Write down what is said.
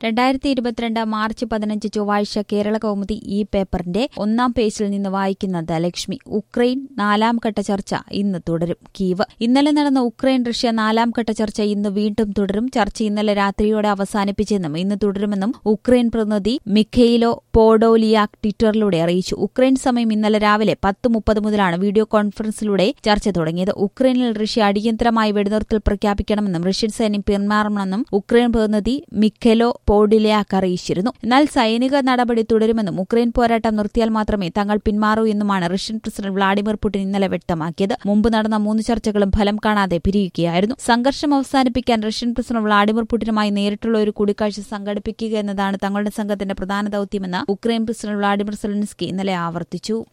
രണ്ടായിരത്തി ഇരുപത്തിരണ്ട് മാർച്ച് പതിനഞ്ച് ചൊവ്വാഴ്ച കേരള കൗമുദി ഈ പേപ്പറിന്റെ ഒന്നാം പേജിൽ നിന്ന് വായിക്കുന്നത് ലക്ഷ്മി ഉക്രൈൻ നാലാം ഘട്ട ചർച്ച ഇന്ന് തുടരും കീവ് ഇന്നലെ നടന്ന ഉക്രൈൻ റഷ്യ നാലാം ഘട്ട ചർച്ച ഇന്ന് വീണ്ടും തുടരും ചർച്ച ഇന്നലെ രാത്രിയോടെ അവസാനിപ്പിച്ചെന്നും ഇന്ന് തുടരുമെന്നും ഉക്രൈൻ പ്രതിനിധി മിഖെയിലോ പോഡോലിയാക് ട്വിറ്ററിലൂടെ അറിയിച്ചു ഉക്രൈൻ സമയം ഇന്നലെ രാവിലെ പത്ത് മുപ്പത് മുതലാണ് വീഡിയോ കോൺഫറൻസിലൂടെ ചർച്ച തുടങ്ങിയത് ഉക്രൈനിൽ റഷ്യ അടിയന്തരമായി വെടിനിർത്തൽ പ്രഖ്യാപിക്കണമെന്നും റഷ്യൻ സൈന്യം പിന്മാറണമെന്നും ഉക്രൈൻ പ്രതിനിധി മിഖെലോ പോഡിലിയാക് അറിയിച്ചിരുന്നു എന്നാൽ സൈനിക നടപടി തുടരുമെന്നും ഉക്രൈൻ പോരാട്ടം നിർത്തിയാൽ മാത്രമേ തങ്ങൾ പിന്മാറൂ എന്നുമാണ് റഷ്യൻ പ്രസിഡന്റ് വ്ളാഡിമിർ പുടിൻ ഇന്നലെ വ്യക്തമാക്കിയത് മുമ്പ് നടന്ന മൂന്ന് ചർച്ചകളും ഫലം കാണാതെ പിരിയുകയായിരുന്നു സംഘർഷം അവസാനിപ്പിക്കാൻ റഷ്യൻ പ്രസിഡന്റ് വ്ളാഡിമിർ പുടിനുമായി നേരിട്ടുള്ള ഒരു കൂടിക്കാഴ്ച സംഘടിപ്പിക്കുക എന്നതാണ് തങ്ങളുടെ സംഘത്തിന്റെ പ്രധാന ദൌത്യമെന്ന് ഉക്രൈൻ പ്രസിഡന്റ് വ്ളാഡിമിർ സെലൻസ്കി ഇന്നലെ ആവർത്തിച്ചു